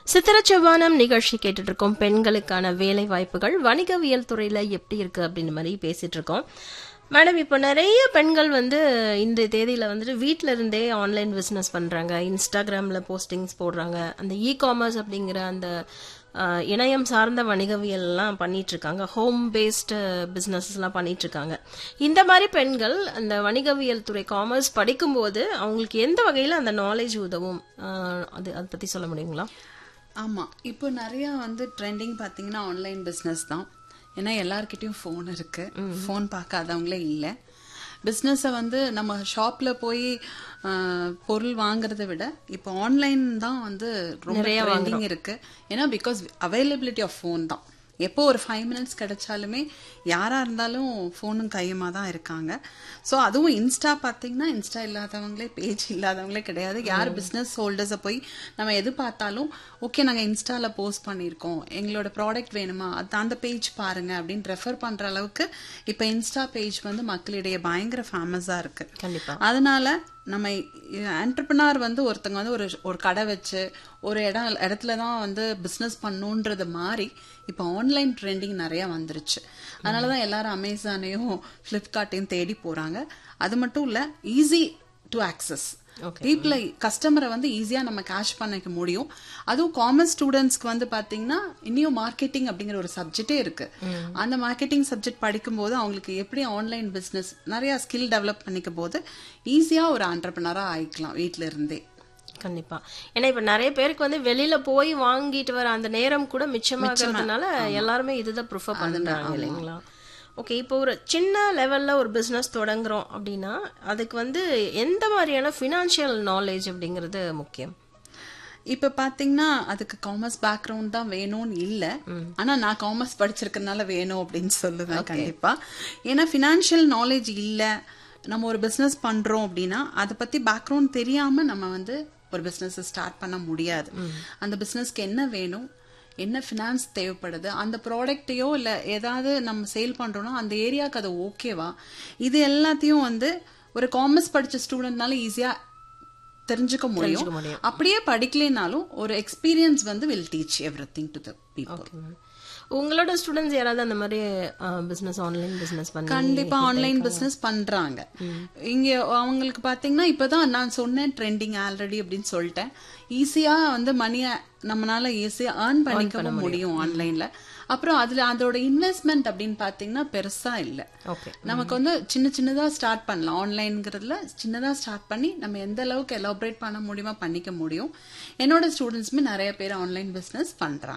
சித்திர செவ்வானம் நிகழ்ச்சி கேட்டுட்டு இருக்கோம் பெண்களுக்கான வேலை வாய்ப்புகள் வணிகவியல் துறையில எப்படி இருக்கு அப்படின்னு மாதிரி பேசிட்டு இருக்கோம் மேடம் இப்போ நிறைய பெண்கள் வந்து இந்த தேதியில வந்துட்டு வீட்ல இருந்தே ஆன்லைன் பிசினஸ் பண்றாங்க இன்ஸ்டாகிராம்ல போஸ்டிங்ஸ் போடுறாங்க அந்த இ காமர்ஸ் அப்படிங்கிற அந்த அஹ், இணையம் சார்ந்த வணிகவியல் எல்லாம் பண்ணிட்டு இருக்காங்க ஹோம் பேஸ்டு பிசினஸ் எல்லாம் பண்ணிட்டு இருக்காங்க இந்த மாதிரி பெண்கள் அந்த வணிகவியல் துறை காமர்ஸ் படிக்கும்போது அவங்களுக்கு எந்த வகையில அந்த நாலேஜ் உதவும் அஹ், அது அதை பத்தி சொல்ல முடியுங்களா ஆமா இப்போ நிறைய வந்து ட்ரெண்டிங் பாத்தீங்கன்னா ஆன்லைன் பிசினஸ் தான் ஏன்னா எல்லார்கிட்டயும் ஃபோன் இருக்கு ஃபோன் பார்க்காதவங்களே இல்லை பிஸ்னஸை வந்து நம்ம ஷாப்ல போய் ஆஹ், பொருள் வாங்குறதை விட இப்போ ஆன்லைன் தான் வந்து ரொம்ப ட்ரெண்டிங் இருக்கு ஏன்னா பிகாஸ் அவைலபிலிட்டி ஆஃப் ஃபோன் தான் எப்போ ஒரு ஃபைவ் மினிட்ஸ் கிடைச்சாலுமே யாரா இருந்தாலும் ஃபோனும் கையுமா தான் இருக்காங்க ஸோ அதுவும் இன்ஸ்டா பார்த்தீங்கன்னா இன்ஸ்டா இல்லாதவங்களே பேஜ் இல்லாதவங்களே கிடையாது யார் பிஸ்னஸ் ஹோல்டர்ஸை போய் நம்ம எது பார்த்தாலும் ஓகே நாங்கள் இன்ஸ்டால போஸ்ட் பண்ணியிருக்கோம் எங்களோட ப்ராடக்ட் வேணுமா அது அந்த பேஜ் பாருங்க அப்படின்னு ரெஃபர் பண்ற அளவுக்கு இப்போ இன்ஸ்டா பேஜ் வந்து மக்களிடையே பயங்கர ஃபேமஸாக இருக்கு கண்டிப்பா அதனால நம்ம என்டர்பிரினார் வந்து ஒருத்தங்க வந்து ஒரு ஒரு கடை வச்சு ஒரு இடம் இடத்துல தான் வந்து பிஸ்னஸ் பண்ணுன்றது மாதிரி இப்போ ஆன்லைன் ட்ரெண்டிங் நிறைய வந்துருச்சு அதனால தான் எல்லாரும் அமேசானையும் ஃப்ளிப்கார்ட்டையும் தேடி போறாங்க அது மட்டும் இல்ல ஈஸி டு ஆக்சஸ் பீப்புளை கஸ்டமரை வந்து ஈஸியா நம்ம கேஷ் பண்ணிக்க முடியும் அதுவும் காமர்ஸ் ஸ்டூடெண்ட்ஸ்க்கு வந்து பாத்தீங்கன்னா இன்னும் மார்க்கெட்டிங் அப்படிங்கிற ஒரு சப்ஜெக்டே இருக்கு அந்த மார்க்கெட்டிங் சப்ஜெக்ட் படிக்கும்போது அவங்களுக்கு எப்படி ஆன்லைன் பிசினஸ் நிறைய ஸ்கில் டெவலப் பண்ணிக்கும் போது ஈஸியா ஒரு ஆண்டர்பனரா ஆயிக்கலாம் வீட்ல இருந்தே கண்டிப்பா ஏன்னா இப்ப நிறைய பேருக்கு வந்து வெளியில போய் வாங்கிட்டு வர அந்த நேரம் கூட மிச்சமாகிறதுனால எல்லாருமே இதுதான் ப்ரிஃபர் பண்றாங்க இல்லைங்களா ஓகே இப்போ ஒரு சின்ன லெவல்ல ஒரு பிசினஸ் தொடங்குறோம் அப்படின்னா அதுக்கு வந்து எந்த மாதிரியான ஃபினான்ஷியல் நாலேஜ் அப்படிங்கிறது முக்கியம் இப்ப பாத்தீங்கன்னா அதுக்கு காமர்ஸ் பேக்ரவுண்ட் தான் வேணும்னு இல்ல ஆனா நான் காமர்ஸ் படிச்சிருக்கனால வேணும் அப்படின்னு சொல்லுவேன் கண்டிப்பா ஏன்னா ஃபினான்ஷியல் நாலேஜ் இல்ல நம்ம ஒரு பிசினஸ் பண்றோம் அப்படின்னா அதை பத்தி பேக்ரவுண்ட் தெரியாம நம்ம வந்து ஒரு பிசினஸ் ஸ்டார்ட் பண்ண முடியாது அந்த பிசினஸ்க்கு என்ன வேணும் என்ன ஃபினான்ஸ் தேவைப்படுது அந்த ப்ராடக்ட்டையோ இல்ல ஏதாவது நம்ம சேல் பண்றோம்னா அந்த ஏரியாவுக்கு அது ஓகேவா இது எல்லாத்தையும் வந்து ஒரு காமர்ஸ் படிச்ச ஸ்டூடெண்ட்னால ஈஸியா தெரிஞ்சுக்க முடியும் அப்படியே படிக்கலைனாலும் ஒரு எக்ஸ்பீரியன்ஸ் வந்து will teach everything to the people okay ma'am உங்களோட ஸ்டூடெண்ட்ஸ் யாராவது அந்த மாதிரி பிசினஸ் ஆன்லைன் பிசினஸ் பண்ணி கண்டிப்பா ஆன்லைன் பிசினஸ் பண்றாங்க இங்க அவங்களுக்கு பாத்தீங்கன்னா இப்பதான் நான் சொன்னேன் ட்ரெண்டிங் ஆல்ரெடி அப்படின்னு சொல்லிட்டேன் ஈஸியா வந்து மணிய நம்மளால ஈஸியா ஏர்ன் பண்ணிக்கவும் முடியும் ஆன்லைன்ல அப்புறம் அதுல அதோட இன்வெஸ்ட்மெண்ட் அப்படின்னு பாத்தீங்கன்னா பெருசா இல்ல ஓகே நமக்கு வந்து சின்ன சின்னதா ஸ்டார்ட் பண்ணலாம் ஆன்லைன்ங்கிறதுல சின்னதா ஸ்டார்ட் பண்ணி நம்ம எந்த அளவுக்கு எலாபரேட் பண்ண முடியுமா பண்ணிக்க முடியும் என்னோட ஸ்டூடெண்ட்ஸுமே நிறைய பேர் ஆன்லைன் பிசினஸ் பண்றாங்க